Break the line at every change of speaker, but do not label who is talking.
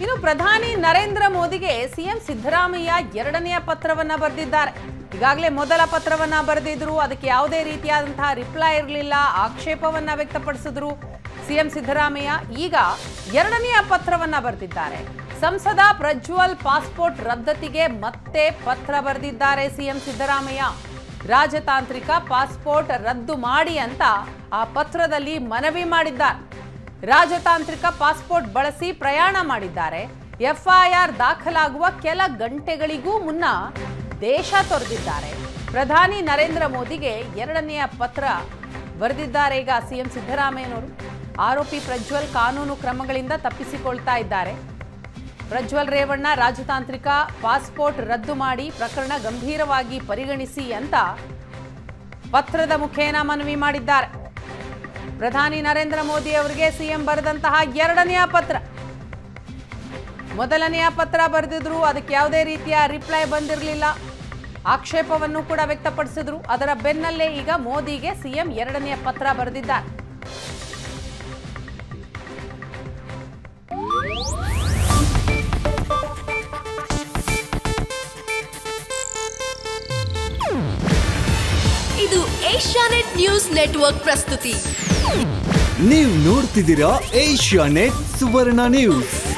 ಇನ್ನು ಪ್ರಧಾನಿ ನರೇಂದ್ರ ಮೋದಿಗೆ ಸಿಎಂ ಸಿದ್ದರಾಮಯ್ಯ ಎರಡನೆಯ ಪತ್ರವನ್ನ ಬರೆದಿದ್ದಾರೆ ಈಗಾಗಲೇ ಮೊದಲ ಪತ್ರವನ್ನ ಬರೆದಿದ್ರು ಅದಕ್ಕೆ ಯಾವುದೇ ರೀತಿಯಾದಂತಹ ರಿಪ್ಲೈ ಇರಲಿಲ್ಲ ಆಕ್ಷೇಪವನ್ನ ವ್ಯಕ್ತಪಡಿಸಿದ್ರು ಸಿಎಂ ಸಿದ್ದರಾಮಯ್ಯ ಈಗ ಎರಡನೆಯ ಪತ್ರವನ್ನ ಬರೆದಿದ್ದಾರೆ ಸಂಸದ ಪ್ರಜ್ವಲ್ ಪಾಸ್ಪೋರ್ಟ್ ರದ್ದತಿಗೆ ಮತ್ತೆ ಪತ್ರ ಬರೆದಿದ್ದಾರೆ ಸಿಎಂ ಸಿದ್ದರಾಮಯ್ಯ ರಾಜತಾಂತ್ರಿಕ ಪಾಸ್ಪೋರ್ಟ್ ರದ್ದು ಮಾಡಿ ಅಂತ ಆ ಪತ್ರದಲ್ಲಿ ಮನವಿ ಮಾಡಿದ್ದಾರೆ ರಾಜತಾಂತ್ರಿಕ ಪಾಸ್ಪೋರ್ಟ್ ಬಳಸಿ ಪ್ರಯಾಣ ಮಾಡಿದ್ದಾರೆ ಎಫ್ಐಆರ್ ದಾಖಲಾಗುವ ಕೆಲ ಗಂಟೆಗಳಿಗೂ ಮುನ್ನ ದೇಶ ತೊರೆದಿದ್ದಾರೆ ಪ್ರಧಾನಿ ನರೇಂದ್ರ ಮೋದಿಗೆ ಎರಡನೆಯ ಪತ್ರ ಬರೆದಿದ್ದಾರೆ ಈಗ ಸಿಎಂ ಸಿದ್ದರಾಮಯ್ಯನವರು ಆರೋಪಿ ಪ್ರಜ್ವಲ್ ಕಾನೂನು ಕ್ರಮಗಳಿಂದ ತಪ್ಪಿಸಿಕೊಳ್ತಾ ಇದ್ದಾರೆ ಪ್ರಜ್ವಲ್ ರೇವಣ್ಣ ರಾಜತಾಂತ್ರಿಕ ಪಾಸ್ಪೋರ್ಟ್ ರದ್ದು ಮಾಡಿ ಪ್ರಕರಣ ಗಂಭೀರವಾಗಿ ಪರಿಗಣಿಸಿ ಅಂತ ಪತ್ರದ ಮುಖೇನ ಮನವಿ ಮಾಡಿದ್ದಾರೆ ಪ್ರಧಾನಿ ನರೇಂದ್ರ ಮೋದಿ ಅವರಿಗೆ ಸಿಎಂ ಬರೆದಂತಹ ಎರಡನೆಯ ಪತ್ರ ಮೊದಲನೆಯ ಪತ್ರ ಬರೆದಿದ್ರು ಅದಕ್ಕೆ ಯಾವುದೇ ರೀತಿಯ ರಿಪ್ಲೈ ಬಂದಿರಲಿಲ್ಲ ಆಕ್ಷೇಪವನ್ನು ಕೂಡ ವ್ಯಕ್ತಪಡಿಸಿದ್ರು ಅದರ ಬೆನ್ನಲ್ಲೇ ಈಗ ಮೋದಿಗೆ ಸಿಎಂ ಎರಡನೆಯ ಪತ್ರ ಬರೆದಿದ್ದಾರೆ
ಇದು ಏಷ್ಯಾನೆಟ್ ನ್ಯೂಸ್ ನೆಟ್ವರ್ಕ್ ಪ್ರಸ್ತುತಿ
ನೀವು ನೋಡ್ತಿದ್ದೀರಾ ಏಷ್ಯಾ ನೆಟ್ ಸುವರ್ಣ ನ್ಯೂಸ್